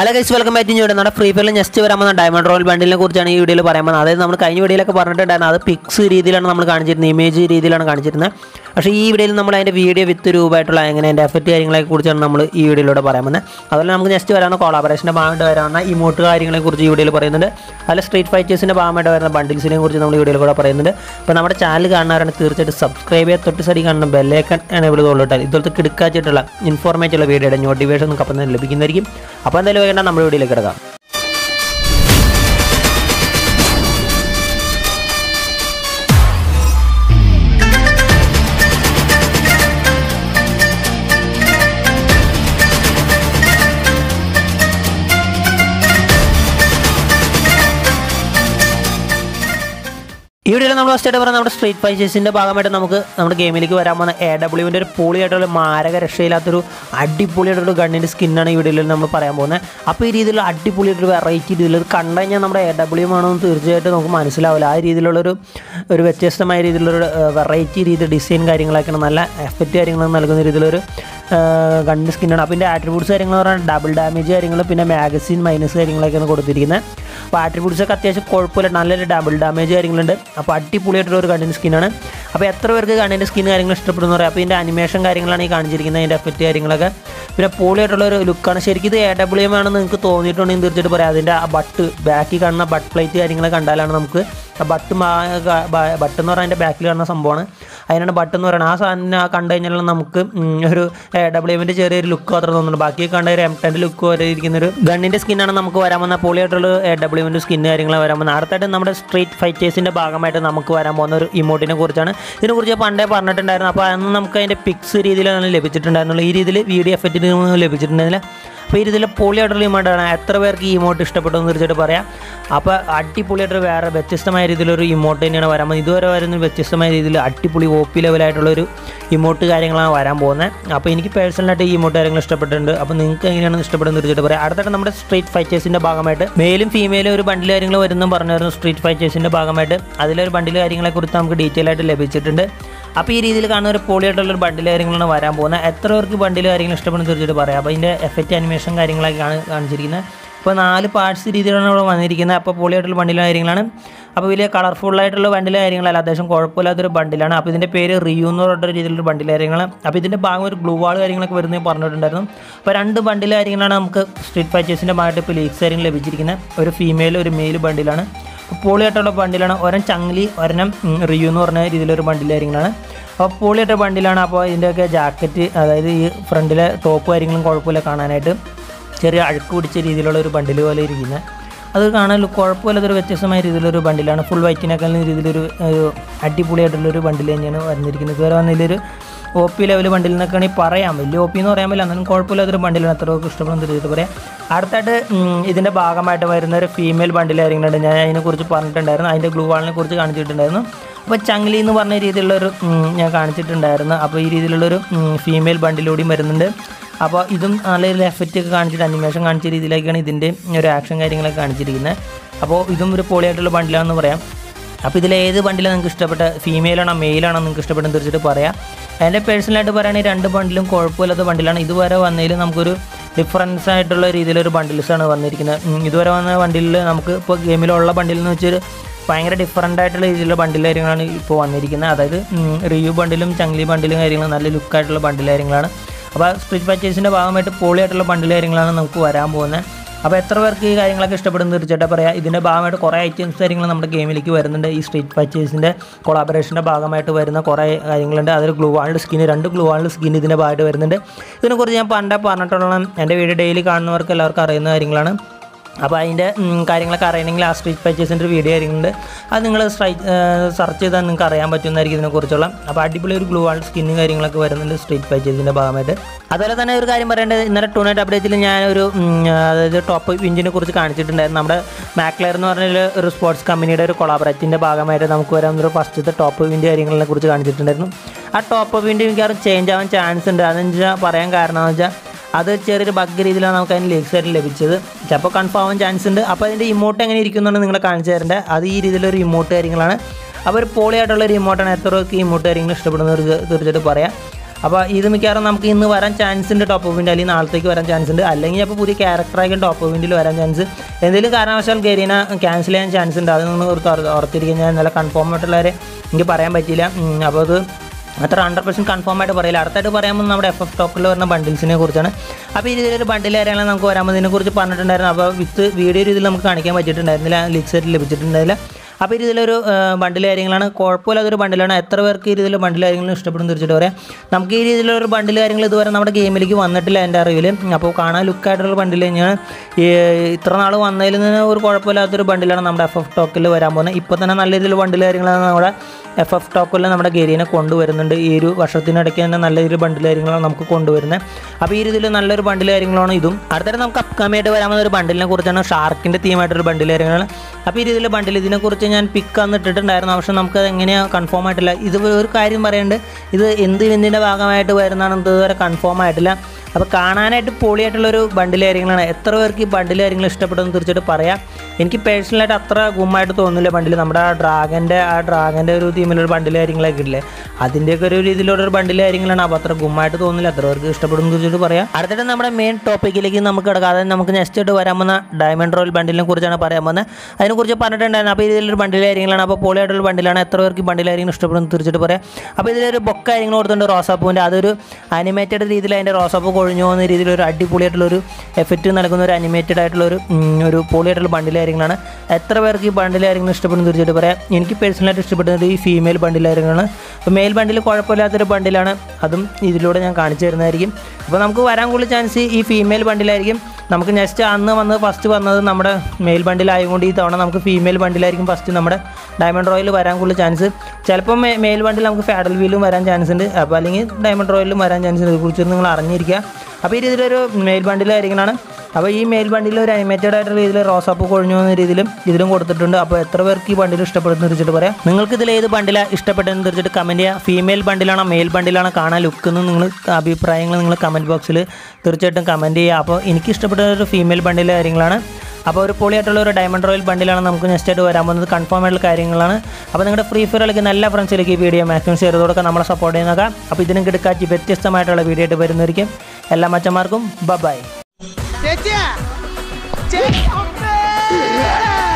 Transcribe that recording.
hello guys welcome back ഇവിടെ നമ്മുടെ free ഫയറിൽ next വരാൻ പോകുന്ന ഡയമണ്ട് റോയൽ ബണ്ടിലിനെ കുറിച്ചാണ് ഈ വീഡിയോയിൽ പറയാൻ പോകുന്നത് അതായത് നമ്മൾ കഴിഞ്ഞ വീഡിയോയിലൊക്കെ പറഞ്ഞിട്ടുണ്ടായിരുന്നു അത് പിക്സ് രീതിയിലാണ് നമ്മൾ കാണിച്ചിരുന്നത് ഇമേജ് രീതിയിലാണ് കാണിച്ചിരുന്നത് പക്ഷേ ഈ വീഡിയോയിൽ നമ്മൾ അതിൻ്റെ വീഡിയോ വിത്ത് രൂപമായിട്ടുള്ള എങ്ങനെ അതിൻ്റെ എഫക്റ്റ് കാര്യങ്ങളെ കുറിച്ചാണ് നമ്മൾ ഈ വീഡിയോയിലൂടെ പറയാൻ പോകുന്നത് അതുപോലെ നമുക്ക് നെക്സ്റ്റ് വരാവുന്ന കോളാബറേഷൻ്റെ ഭാഗമായിട്ട് വരാവുന്ന ഇമോട്ട് കാര്യങ്ങളെ കുറിച്ച് ഈ വീഡിയോയിൽ പറയുന്നുണ്ട് അതുപോലെ സ്ട്രീറ്റ് ഫൈറ്റേഴ്സിൻ്റെ ഭാഗമായിട്ട് വരുന്ന ബണ്ടിൽസിനെ കുറിച്ച് നമ്മൾ ഈ വീഡിയോയിൽ കൂടെ പറയുന്നുണ്ട് അപ്പോൾ നമ്മുടെ ചാനൽ കാണുന്നവരാണ് തീർച്ചയായിട്ടും സബ്സ്ക്രൈബ് ചെയ്യാൻ തൊട്ട് സൈഡിൽ കാണുന്ന ബെല്ലേക്കൺ എനേബിൾ കൊള്ളിട്ടാൽ ഇതുപോലത്തെ കിടക്കാച്ചിട്ടുള്ള ഇൻഫോർമേറ്റീവുള്ള വീഡിയോയുടെ നോട്ടിഫിക്കേഷൻ നമുക്ക് അപ്പം തന്നെ ലഭിക്കുന്നതായിരിക്കും അപ്പോൾ എന്തായാലും വേണ്ട നമ്മുടെ വീഡിയോയിലേക്ക് കിടക്കാം ഈ വീഡിയോയിൽ നമ്മൾ ഫസ്റ്റ് ആയിട്ട് പറയുന്നത് നമ്മുടെ സ്ട്രീറ്റ് ഫൈറ്റേഴ്സിൻ്റെ ഭാഗമായിട്ട് നമുക്ക് നമ്മുടെ ഗെയിമിലേക്ക് വരാൻ പോകുന്ന എ ഡബ്ല്യുവിൻ്റെ ഒരു പൊളിയായിട്ടുള്ള മാരക രക്ഷയില്ലാത്തൊരു അടിപൊളിയായിട്ടൊരു ഗണ്ണിൻ്റെ സ്കിന്നാണ് ഈ വീഡിയോയിൽ നമ്മൾ പറയാൻ പോകുന്നത് അപ്പോൾ ഈ രീതിയിലുള്ള അടിപൊളിയായിട്ടൊരു വെറൈറ്റി രീതിയിൽ ഇത് കണ്ടു കഴിഞ്ഞാൽ നമ്മുടെ എ ഡബ്ല്യു ആണെന്ന് തീർച്ചയായിട്ടും നമുക്ക് മനസ്സിലാവില്ല ആ രീതിയിലുള്ളൊരു ഒരു വ്യത്യസ്തമായ രീതിയിലുള്ളൊരു വെറൈറ്റി രീതി ഡിസൈൻ കാര്യങ്ങളൊക്കെയാണ് നല്ല എഫക്റ്റ് കാര്യങ്ങൾ നൽകുന്ന രീതിയിലൊരു ഗണ്ണിൻ്റെ സ്കിന്നാണ് അപ്പോൾ ഇതിൻ്റെ ആട്രിബ്യൂട്ട്സ് കാര്യങ്ങൾ പറഞ്ഞാൽ ഡബിൾ ഡാമേജ് കാര്യങ്ങൾ പിന്നെ മാഗസിൻ മൈനസ് കാര്യങ്ങളൊക്കെയാണ് കൊടുത്തിരിക്കുന്നത് അപ്പോൾ ആട്രിബ്യൂട്ട്സ് ഒക്കെ അത്യാവശ്യം കുഴപ്പമില്ല നല്ലൊരു ഡബിൾ ഡാമേജ് കാര്യങ്ങളുണ്ട് അപ്പോൾ അടിപൊളിയായിട്ടുള്ള ഒരു കണ്ണിൻ്റെ സ്കിന്നാണ് അപ്പോൾ എത്ര പേർക്ക് കണ്ണിൻ്റെ സ്കിൻ കാര്യങ്ങൾ ഇഷ്ടപ്പെടുന്നു പറയാം അപ്പോൾ ഇതിൻ്റെ അനിമേഷൻ കാര്യങ്ങളാണ് ഈ കാണിച്ചിരിക്കുന്നത് അതിൻ്റെ എഫക്റ്റ് കാര്യങ്ങളൊക്കെ പിന്നെ പോളിയായിട്ടുള്ള ഒരു ലുക്കാണ് ശരിക്കും ഇത് എ ഡബ്ല്യു എം ആണെന്ന് നിങ്ങൾക്ക് തോന്നിയിട്ടുണ്ടെങ്കിൽ തീർച്ചയായിട്ടും പറയാം അതിൻ്റെ ആ ബട്ട് ബാക്കിൽ കാണുന്ന ബട്ട് പ്ലേറ്റ് കാര്യങ്ങളൊക്കെ കണ്ടാലാണ് നമുക്ക് ആ ബട്ട് ബട്ട് എന്ന് പറഞ്ഞാൽ അതിൻ്റെ ബാക്കിൽ കാണുന്ന സംഭവമാണ് അതിനാണ് ബട്ട് എന്ന് പറയുന്നത് ആ സാധനം ആ കണ്ടു കഴിഞ്ഞാൽ നമുക്ക് ഉം, ഒരു ഡബ്ല്യു എമ്മിൻ്റെ ചെറിയൊരു ലുക്ക് മാത്രം തോന്നുന്നുണ്ട് ബാക്കി കണ്ട ഒരു എം ടെൻ്റെ ലുക്ക് വരെ ഇരിക്കുന്ന ഒരു ഗണ്ണിൻ്റെ സ്കിന്നാണ് നമുക്ക് വരാൻ വന്ന പോളിയായിട്ടുള്ള ഡബ്ല്യു എമ്മിൻ്റെ സ്കിൻ കാര്യങ്ങൾ വരാൻ പോകുന്നത് അടുത്തായിട്ട് നമ്മുടെ സ്ട്രീറ്റ് ഫൈറ്റേഴ്സിൻ്റെ ഭാഗമായിട്ട് നമുക്ക് വരാൻ പോകുന്ന ഒരു ഇമോട്ടിനെ കുറിച്ചാണ് ഇതിനെക്കുറിച്ച് ഞാൻ പണ്ടേ പറഞ്ഞിട്ടുണ്ടായിരുന്നു അപ്പോൾ അന്ന് നമുക്ക് അതിൻ്റെ പിക്സ് രീതിയിലാണ് ലഭിച്ചിട്ടുണ്ടായിരുന്നുള്ളൂ ഈ രീതിയിൽ വീഡിയോ എഫക്റ്റിന് ലഭിച്ചിട്ടുണ്ടായിരുന്നില്ല അപ്പോൾ ഈ രീതിയിൽ പൊളിയായിട്ടുള്ള ഇമോട്ടാണ് എത്ര പേർക്ക് ഈ ഇമോട്ട് ഇഷ്ടപ്പെട്ടു എന്ന് തീർച്ചയായിട്ടും പറയാം അപ്പോൾ അടിപൊളിയായിട്ട് വേറെ വ്യത്യസ്തമായ രീതിയിലൊരു ഇമോട്ട് തന്നെയാണ് വരാൻ പോകുന്നത് ഇതുവരെ വരുന്ന വ്യത്യസ്തമായ രീതിയിൽ അടിപൊളി ഒ പി ലെവലായിട്ടുള്ളൊരു ഇമോട്ട് കാര്യങ്ങളാണ് വരാൻ പോകുന്നത് അപ്പോൾ എനിക്ക് പേഴ്സണലായിട്ട് ഈ ഇമോട്ട് കാര്യങ്ങൾ ഇഷ്ടപ്പെട്ടിട്ടുണ്ട് അപ്പോൾ നിങ്ങൾക്ക് എങ്ങനെയാണ് ഇഷ്ടപ്പെടുന്നത് തീർച്ചയായിട്ടും പറയാം അടുത്തായിട്ട് നമ്മുടെ സ്ട്രീറ്റ് ഫൈറ്റേഴ്സിൻ്റെ ഭാഗമായിട്ട് മെയിലും ഫീമെയിലും ഒരു ബണ്ടിൽ കാര്യങ്ങൾ വരുന്നു പറഞ്ഞായിരുന്നു സ്ട്രീറ്റ് ഫൈറ്റേഴ്സിൻ്റെ ഭാഗമായിട്ട് അതിലൊരു ബണ്ടിൽ കാര്യങ്ങളെക്കുറിച്ച് നമുക്ക് ഡീറ്റെയിൽ ആയിട്ട് ലഭിച്ചിട്ടുണ്ട് അപ്പോൾ ഈ രീതിയിൽ കാണുന്ന ഒരു പോളിയായിട്ടുള്ള ഒരു ബണ്ടിൽ കാര്യങ്ങളാണ് വരാൻ പോകുന്നത് എത്ര പേർക്ക് ബണ്ടിൽ കാര്യങ്ങൾ ഇഷ്ടപ്പെടുന്നു തീർച്ചയായിട്ടും പറയാം അപ്പോൾ അതിൻ്റെ എഫക്റ്റ് അനിമേഷൻ കാര്യങ്ങളൊക്കെയാണ് കാണിച്ചിരിക്കുന്നത് ഇപ്പോൾ നാല് പാർട്സ് രീതിയിലാണ് ഇവിടെ വന്നിരിക്കുന്നത് അപ്പോൾ പോളിയായിട്ടുള്ള ബണ്ടിൽ കാര്യങ്ങളാണ് അപ്പോൾ വലിയ കളർഫുള്ളായിട്ടുള്ള ബണ്ടിൽ കാര്യങ്ങളല്ല അത്യാവശ്യം കുഴപ്പമില്ലാത്തൊരു ബണ്ടിലാണ് അപ്പോൾ ഇതിൻ്റെ പേര് റിയൂ എന്ന് പറഞ്ഞിട്ട് രീതിയിലുള്ള ബണ്ടിൽ കാര്യങ്ങൾ അപ്പോൾ ഇതിൻ്റെ ഭാഗം ഒരു ഗ്ലൂ വാൾ കാര്യങ്ങളൊക്കെ വരുന്നത് പറഞ്ഞിട്ടുണ്ടായിരുന്നു അപ്പോൾ രണ്ട് ബണ്ടിൽ കാര്യങ്ങളാണ് നമുക്ക് സ്ട്രീറ്റ് ഫൈറ്റേഴ്സിൻ്റെ ഭാഗമായിട്ട് ഇപ്പോൾ ലീക്സ് കാര്യങ്ങൾ ലഭിച്ചിരിക്കുന്നത് ഒരു ഫീമെയിൽ ഒരു മെയിൽ ബണ്ടിലാണ് പോളിയായിട്ടുള്ള ബണ്ടിലാണ് ഒരെണ്ണം ചങ്ങലി ഒരെണ്ണം ഉം, റിയൂ എന്ന് പറഞ്ഞ രീതിയിലൊരു ബണ്ടിൽ കാര്യങ്ങളാണ് അപ്പോൾ പോളിയായിട്ട് ബണ്ടിലാണ് അപ്പോൾ ഇതിൻ്റെയൊക്കെ ജാക്കറ്റ് അതായത് ഈ ഫ്രണ്ടിലെ ടോപ്പ് കാര്യങ്ങളും കുഴപ്പമില്ല കാണാനായിട്ട് ചെറിയ അഴുക്ക് പിടിച്ച രീതിയിലുള്ള ഒരു ബണ്ടിൽ പോലെ ഇരിക്കുന്നത് അത് കാണാൻ കുഴപ്പമില്ലാത്തൊരു വ്യത്യസ്തമായ രീതിയിലൊരു ബണ്ടിലാണ് ഫുൾ വൈറ്റിനേക്കാളും രീതിയിലൊരു ഒരു അടിപൊളിയായിട്ടുള്ളൊരു ബണ്ടിൽ തന്നെയാണ് വന്നിരിക്കുന്നത് ഇതുവരെ വന്നതിലൊരു ഒ പി ലെവൽ ബണ്ടിൽ നിന്നൊക്കെയാണെങ്കിൽ പറയാം വലിയ ഒ പി എന്ന് പറയാൻ പറ്റില്ല എന്നാലും കുഴപ്പമില്ലാത്തൊരു ബണ്ടിലാണ് എത്ര പേർക്ക് ഇഷ്ടപ്പെടുന്ന രീതിയിൽ പറയാം അടുത്തായിട്ട് ഉം, ഇതിൻ്റെ ഭാഗമായിട്ട് വരുന്ന ഒരു ഫീമെയിൽ ബണ്ടിൽ കാര്യങ്ങളുണ്ട് ഞാൻ അതിനെക്കുറിച്ച് പറഞ്ഞിട്ടുണ്ടായിരുന്നു അതിൻ്റെ ഗ്ലൂ വാളിനെ കുറിച്ച് കാണിച്ചിട്ടുണ്ടായിരുന്നു അപ്പോൾ ചങ്ങലി എന്ന് പറഞ്ഞ രീതിയിലുള്ളൊരു ഉം, ഞാൻ കാണിച്ചിട്ടുണ്ടായിരുന്നു അപ്പോൾ ഈ രീതിയിലുള്ളൊരു ഫീമെയിൽ ബണ്ടിലൂടെയും വരുന്നുണ്ട് അപ്പോൾ ഇതും നല്ലൊരു എഫക്റ്റ് ഒക്കെ കാണിച്ചിട്ട് അനിമേഷൻ കാണിച്ച രീതിയിലേക്കാണ് ഇതിൻ്റെ ഒരു ആക്ഷൻ കാര്യങ്ങളൊക്കെ കാണിച്ചിരിക്കുന്നത് അപ്പോൾ ഇതും ഒരു പൊളിയായിട്ടുള്ള ബണ്ടിലാണെന്ന് പറയാം അപ്പോൾ ഇതിൽ ഏത് ബണ്ടിലാണ് നിങ്ങൾക്ക് ഇഷ്ടപ്പെട്ട ഫീമെയിലാണോ മെയിലാണോ നിങ്ങൾക്ക് ഇഷ്ടപ്പെട്ടെന്ന് തീർച്ചയായിട്ടും പറയാം എൻ്റെ പേഴ്സണലായിട്ട് പറയുകയാണെങ്കിൽ രണ്ട് ബണ്ടിലും കുഴപ്പമില്ലാത്ത ബണ്ടിലാണ് ഇതുവരെ വന്നതിൽ നമുക്കൊരു ഡിഫറൻസ് ആയിട്ടുള്ള രീതിയിലൊരു ബണ്ടിൽസാണ് വന്നിരിക്കുന്നത് ഉം, ഇതുവരെ വന്ന ബണ്ടിലിൽ നമുക്ക് ഇപ്പോൾ ഗെയിമിലുള്ള ബണ്ടിൽ എന്ന് വെച്ചൊരു ഭയങ്കര ഡിഫറൻ്റ് ആയിട്ടുള്ള രീതിയിലുള്ള ബണ്ടിൽ കാര്യങ്ങളാണ് ഇപ്പോൾ വന്നിരിക്കുന്നത് അതായത് റിവ്യൂ ബണ്ടിലും ചങ്ലി ബണ്ടിലും കാര്യങ്ങളും നല്ല ലുക്കായിട്ടുള്ള ബണ്ടിൽ കാര്യങ്ങളാണ് അപ്പോൾ സ്ട്രീറ്റ് പർച്ചേസിൻ്റെ ഭാഗമായിട്ട് പോളിയായിട്ടുള്ള ബണ്ടിൽ കാര്യങ്ങളാണ് നമുക്ക് വരാൻ പോകുന്നത് അപ്പോൾ എത്ര പേർക്ക് ഈ കാര്യങ്ങളൊക്കെ ഇഷ്ടപ്പെടുന്നു തീർച്ചയായിട്ടും പറയാം ഇതിൻ്റെ ഭാഗമായിട്ട് കുറേ ഐറ്റംസ് കാര്യങ്ങൾ നമ്മുടെ ഗെയിമിലേക്ക് വരുന്നുണ്ട് ഈ സ്ട്രീറ്റ് പർച്ചേസിൻ്റെ കൊളാബറേഷൻ്റെ ഭാഗമായിട്ട് വരുന്ന കുറേ കാര്യങ്ങളുണ്ട് അതിൽ ഗ്ലൂ വാളിൻ്റെ സ്കിൻ രണ്ട് ഗ്ലൂ വാളിൻ്റെ സ്കിൻ ഇതിൻ്റെ ഭാഗമായിട്ട് വരുന്നുണ്ട് ഇതിനെക്കുറിച്ച് ഞാൻ പണ്ടേ പറഞ്ഞിട്ടുള്ള എൻ്റെ വീഡിയോ ഡെയിലി കാണുന്നവർക്ക് എല്ലാവർക്കും അറിയുന്ന കാര്യങ്ങളാണ് അപ്പോൾ അതിൻ്റെ ഉം, കാര്യങ്ങളൊക്കെ അറിയണമെങ്കിൽ ആ സ്ട്രീറ്റ് പർച്ചേസിൻ്റെ ഒരു വീഡിയോ കാര്യങ്ങളുണ്ട് അത് നിങ്ങൾ സെർച്ച് ചെയ്താൽ നിങ്ങൾക്ക് അറിയാൻ പറ്റുന്നതായിരിക്കും ഇതിനെക്കുറിച്ചുള്ള അപ്പോൾ അടിപൊളി ഒരു ഗ്ലൂ വാൾ സ്കിന്നും കാര്യങ്ങളൊക്കെ വരുന്നുണ്ട് സ്ട്രീറ്റ് പർച്ചേസിൻ്റെ ഭാഗമായിട്ട് അതുപോലെ തന്നെ ഒരു കാര്യം പറയേണ്ടത് ഇന്നലെ ടൂണൈറ്റ് അപ്ഡേറ്റിൽ ഞാനൊരു ഉം, അതായത് ടോപ്പ് വിഞ്ചിനെ കുറിച്ച് കാണിച്ചിട്ടുണ്ടായിരുന്നു നമ്മുടെ മാക്ലെയർ എന്ന് പറഞ്ഞ ഒരു സ്പോർട്സ് കമ്പനിയുടെ ഒരു കൊളാബറേറ്റിൻ്റെ ഭാഗമായിട്ട് നമുക്ക് വരാൻ ഒരു ഫസ്റ്റത്തെ ടോപ്പ് വിൻ്റെ കാര്യങ്ങളെ കുറിച്ച് കാണിച്ചിട്ടുണ്ടായിരുന്നു ആ ടോപ്പ് വിൻ്റെ മിക്കവാറും ചേഞ്ച് ആവാൻ ചാൻസ് ഉണ്ട് അതെന്ന് വെച്ചാൽ പറയാൻ കാരണം എന്ന് വെച്ചാൽ അത് ചെറിയൊരു ബഗ് രീതിയിലാണ് നമുക്ക് അതിന് ലേക്സ് ആയിട്ട് ലഭിച്ചത് ചിലപ്പോൾ കൺഫേം ആവാൻ ചാൻസ് ഉണ്ട് അപ്പോൾ അതിൻ്റെ ഇമോട്ട് എങ്ങനെ ഇരിക്കുന്നുണ്ട് നിങ്ങളെ കാണിച്ചു തരേണ്ടത് അത് ഈ രീതിയിലൊരു ഇമോട്ട് കാര്യങ്ങളാണ് അപ്പോൾ ഒരു പോളിയായിട്ടുള്ള ഒരു ഇമോട്ടാണ് എത്ര പേർക്ക് ഈ ഇമോട്ട് കാര്യങ്ങൾ ഇഷ്ടപ്പെടുന്നത് തീർച്ചയായിട്ടും പറയാം അപ്പോൾ ഇത് മിക്കവാറും നമുക്ക് ഇന്ന് വരാൻ ചാൻസ് ഉണ്ട് ടോപ്പ് ഓഫിൻ്റെ അല്ലെങ്കിൽ നാളത്തേക്ക് വരാൻ ചാൻസ് ഉണ്ട് അല്ലെങ്കിൽ അപ്പോൾ പുതിയ ക്യാരക്ടറായിരിക്കും ടോപ്പ് ഓഫിൻ്റെ വരാൻ ചാൻസ് എന്തെങ്കിലും കാരണവശാൽ ഗരീന ക്യാൻസൽ ചെയ്യാൻ ചാൻസ് ഉണ്ട് അത് നിങ്ങൾ ഓർത്ത് ഓർത്തിരിക്കുക ഞാൻ നല്ല കൺഫേം ആയിട്ടുള്ളവരെ എനിക്ക് പറയാൻ പറ്റിയില്ല ഉം, അപ്പോൾ അത് അത്ര ഹൺഡ്രഡ് പെർസെൻറ്റ് കൺഫേം ആയിട്ട് പറയില്ല അടുത്തായിട്ട് പറയുമ്പോൾ നമ്മുടെ എഫ് എഫ് ടോക്കിൽ വരുന്ന ബണ്ടിൽസിനെ കുറിച്ചാണ് അപ്പോൾ ഈ രീതിയിൽ ബണ്ടിൽ കാര്യങ്ങൾ നമുക്ക് വരാമ്പോൾ ഇതിനെക്കുറിച്ച് പറഞ്ഞിട്ടുണ്ടായിരുന്നു അപ്പോൾ വിത്ത് വീഡിയോ രീതിയിൽ നമുക്ക് കാണിക്കാൻ പറ്റിയിട്ടുണ്ടായിരുന്നില്ല ലിക്സ് ആയിട്ട് ലഭിച്ചിട്ടുണ്ടായില്ല അപ്പോൾ ഈ രീതിയിലൊരു ബണ്ടിൽ കാര്യങ്ങളാണ് കുഴപ്പമില്ലാത്തൊരു ബണ്ടിലാണ് എത്ര പേർക്ക് ഈ രീതിയിൽ ബണ്ടിൽ കാര്യങ്ങൾ ഇഷ്ടപ്പെടും തീർച്ചയായിട്ടും പറയാം നമുക്ക് ഈ രീതിയിലൊരു ബണ്ടിൽ കാര്യങ്ങൾ ഇതുവരെ നമ്മുടെ ഗെയിമിലേക്ക് വന്നിട്ടില്ല എൻ്റെ അറിവിൽ അപ്പോൾ കാണാൻ ലുക്കായിട്ടുള്ള ബണ്ടിൽ തന്നെയാണ് ഈ ഇത്ര നാൾ വന്നതിൽ നിന്ന് ഒരു കുഴപ്പമില്ലാത്തൊരു ബണ്ടിലാണ് നമ്മുടെ എഫ് എഫ് ടോക്കിൽ വരാൻ പോകുന്നത് ഇപ്പോൾ തന്നെ നല്ല രീതിയിൽ ബണ്ടിൽ കാര്യങ്ങളാണ് നമ്മുടെ എഫ് എഫ് ടോക്കിൽ നമ്മുടെ ഗെരീനെ കൊണ്ടുവരുന്നുണ്ട് ഈ ഒരു വർഷത്തിനിടയ്ക്ക് തന്നെ നല്ല രീതിയിൽ ബണ്ടിൽ കാര്യങ്ങളാണ് നമുക്ക് കൊണ്ടുവരുന്നത് അപ്പോൾ ഈ രീതിയിൽ നല്ലൊരു ബണ്ടിൽ കാര്യങ്ങളാണ് ഇതും അടുത്തിടെ നമുക്ക് അപ്കമി ആയിട്ട് വരാൻ പോകുന്ന ഒരു ബണ്ടിലിനെ കുറിച്ചാണ് ഷാർക്കിൻ്റെ തീമായിട്ടൊരു ബണ്ടിൽ കാര്യങ്ങൾ അപ്പോൾ ഈ രീതിയിൽ ബണ്ടിൽ ഇതിനെക്കുറിച്ച് ഞാൻ പിക്ക് അന്ന് ഇട്ടിട്ടുണ്ടായിരുന്നു പക്ഷേ നമുക്ക് അത് എങ്ങനെയാണ് കൺഫേം ആയിട്ടില്ല ഇത് ഒരു കാര്യം പറയുന്നുണ്ട് ഇത് എന്ത് ഇതിൻ്റെ ഭാഗമായിട്ട് വരുന്നതാണെന്ന് ഇതുവരെ കൺഫേം ആയിട്ടില്ല അപ്പോൾ കാണാനായിട്ട് പൊളിയായിട്ടുള്ളൊരു ബണ്ടിൽ കാര്യങ്ങളാണ് എത്ര പേർക്ക് ഈ ബണ്ടിൽ കാര്യങ്ങൾ ഇഷ്ടപ്പെടുമെന്ന് തീർച്ചയായിട്ടും പറയാം എനിക്ക് പേഴ്സണലായിട്ട് അത്ര ഗുമ്മായിട്ട് തോന്നുന്നില്ല ബണ്ടിൽ നമ്മുടെ ആ ഡ്രാഗൻ്റെ ആ ഡ്രാഗൻ്റെ ഒരു തീമിലൊരു ബണ്ടിൽ കാര്യങ്ങളൊക്കെ ഇല്ലേ അതിൻ്റെയൊക്കെ ഒരു രീതിയിലുള്ള ഒരു ബണ്ടിൽ കാര്യങ്ങളാണ് അപ്പോൾ അത്ര ഗുമ്മായിട്ട് തോന്നുന്നില്ല എത്ര പേർക്ക് ഇഷ്ടപ്പെടും എന്ന് തീർച്ചയായിട്ടും പറയാം അടുത്തിട്ട് നമ്മുടെ മെയിൻ ടോപ്പിക്കിലേക്ക് നമുക്ക് കിടക്കാം അതായത് നമുക്ക് നെക്സ്റ്റ് ആയിട്ട് വരാൻ പോകുന്ന ഡയമണ്ട് റോയൽ ബണ്ടിലിനെ കുറിച്ചാണ് പറയാൻ പോകുന്നത് അതിനെക്കുറിച്ച് പറഞ്ഞിട്ടുണ്ടായിരുന്നു അപ്പോൾ ഇതിലൊരു ബണ്ടിൽ കാര്യങ്ങളാണ് അപ്പോൾ പൊളിയായിട്ടുള്ള ബണ്ടിലാണ് എത്ര പേർക്ക് ബണ്ടിൽ കാര്യങ്ങൾ ഇഷ്ടപ്പെടും എന്ന് തീർച്ചയായിട്ടും പറയാം അപ്പോൾ ഇതിലൊരു ബൊക്ക കാര്യങ്ങൾ കൊടുത്തിട്ടുണ്ട് റോസാപ്പൂവിൻ്റെ അതൊരു അനിമേറ്റഡ് രീതിയിൽ അതിൻ്റെ റോസാപ്പൂ കൊഴിഞ്ഞു പോകുന്ന രീതിയിൽ ഒരു അടിപൊളിയായിട്ടുള്ള ഒരു എഫക്റ്റ് നൽകുന്ന ഒരു അനിമേറ്റഡ് ആയിട്ടുള്ള ഒരു ഉം, ഒരു പൊളിയായിട്ടുള്ള ബണ്ടിൽ കാര്യങ്ങളാണ് എത്ര പേർക്ക് ഈ ബണ്ടിൽ കാര്യങ്ങൾ ഇഷ്ടപ്പെടുന്നു തീർച്ചയായിട്ടും പറയാം എനിക്ക് പേഴ്സണലായിട്ട് ഇഷ്ടപ്പെടുന്നത് ഈ ഫീമെയിൽ ബണ്ടിൽ കാര്യങ്ങളാണ് അപ്പോൾ മെയിൽ ബണ്ടിൽ കുഴപ്പമില്ലാത്തൊരു ബണ്ടിലാണ് അതും ഇതിലൂടെ ഞാൻ കാണിച്ചു തരുന്നതായിരിക്കും അപ്പോൾ നമുക്ക് വരാൻ കൂടുതൽ ചാൻസ് ഈ ഫീമെയിൽ ബണ്ടിലായിരിക്കും നമുക്ക് നെക്സ്റ്റ് അന്ന് വന്നത് ഫസ്റ്റ് വന്നത് നമ്മുടെ മെയിൽ ബണ്ടിലായതുകൊണ്ട് ഈ തവണ നമുക്ക് ഫീമെയിൽ ബണ്ടിലായിരിക്കും ഫസ്റ്റ് നമ്മുടെ ഡയമണ്ട് റോയിൽ വരാൻ കൂടുതൽ ചാൻസ് ചിലപ്പോൾ മെയിൽ ബണ്ടിൽ നമുക്ക് ഫാഡൽ വീലും വരാൻ ചാൻസ് ഉണ്ട് അപ്പോൾ അല്ലെങ്കിൽ ഡയമണ്ട് റോയിലും വരാൻ ചാൻസ് ഉണ്ട് ഇതിനെക്കുറിച്ച് നിങ്ങൾ അറിഞ്ഞിരിക്കുക അപ്പോൾ ഈ രീതിയിലൊരു മെയിൽ ബണ്ടിലായിരിക്കണമാണ് അപ്പോൾ ഈ മെയിൽ ബണ്ടിൽ ഒരു അനിമേറ്റഡ് ആയിട്ടുള്ള രീതിയിൽ റോസാപ്പ് കൊഴിഞ്ഞു പോകുന്ന രീതിയിലും ഇതിലും കൊടുത്തിട്ടുണ്ട് അപ്പോൾ എത്ര പേർക്ക് ഈ ബണ്ടിൽ ഇഷ്ടപ്പെടുന്നു തീർച്ചയായിട്ട് പറയാം നിങ്ങൾക്ക് ഇതിൽ ഏത് ബണ്ടിലാണ് ഇഷ്ടപ്പെട്ടതെന്ന് തീർച്ചയായിട്ട് കമൻറ്റ് ചെയ്യുക ഫീമെയിൽ ബണ്ടിലാണോ മെയിൽ ബണ്ടിലാണോ കാണാൻ ലുക്ക് എന്ന് നിങ്ങൾ അഭിപ്രായങ്ങൾ നിങ്ങൾ കമൻറ്റ് ബോക്സിൽ തീർച്ചയായിട്ടും കമൻറ്റ് ചെയ്യുക അപ്പോൾ എനിക്ക് ഇഷ്ടപ്പെട്ട ഒരു ഫീമെയിൽ ബണ്ടിലെ കാര്യങ്ങളാണ് അപ്പോൾ ഒരു പൊളിയായിട്ടുള്ള ഒരു ഡയമണ്ട് റോയൽ ബണ്ടിലാണ് നമുക്ക് നെക്സ്റ്റ് ആയിട്ട് വരാൻ പോകുന്നത് കൺഫേം ആയിട്ടുള്ള കാര്യങ്ങളാണ് അപ്പോൾ നിങ്ങളുടെ ഫ്രീ ഫയർ കളിക്കുന്ന എല്ലാ ഫ്രണ്ട്സിലേക്ക് ഈ വീഡിയോ മാക്സിമം ഷെയർ ചെയ്ത് കൊടുക്കാൻ നമ്മളെ സപ്പോർട്ട് ചെയ്യുന്നതൊക്കെ അപ്പോൾ ഇതിനും കിടക്കാച്ചി വ്യത്യസ്തമായിട്ടുള്ള വീഡിയോ ആയിട്ട് വരുന്നതായിരിക്കും എല്ലാ മച്ചന്മാർക്കും ബൈ ചേച്ചിയാ ചേച്ചി അമ്മേ